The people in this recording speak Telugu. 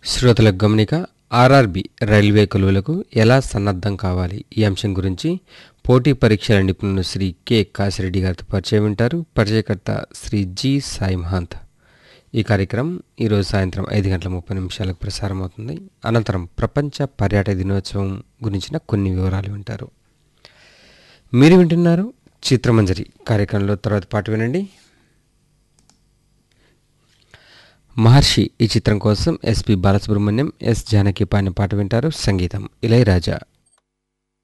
శ్రోతలకు గమనిక ఆర్ఆర్బి రైల్వే కొలువులకు ఎలా సన్నద్ధం కావాలి ఈ అంశం గురించి పోటీ పరీక్షల నిపుణులు శ్రీ కె కాసిరెడ్డి గారితో పరిచయం వింటారు పరిచయకర్త శ్రీ జి సాయి మహాంత్ ఈ కార్యక్రమం ఈరోజు సాయంత్రం ఐదు గంటల ముప్పై నిమిషాలకు ప్రసారం అవుతుంది అనంతరం ప్రపంచ పర్యాటక దినోత్సవం గురించిన కొన్ని వివరాలు వింటారు మీరు వింటున్నారు చిత్రమంజరి కార్యక్రమంలో తర్వాత పాటు వినండి మహర్షి ఈ చిత్రం కోసం ఎస్పి బాలసుబ్రహ్మణ్యం ఎస్ జానకి పాడిన పాట వింటారు సంగీతం ఇళయరాజా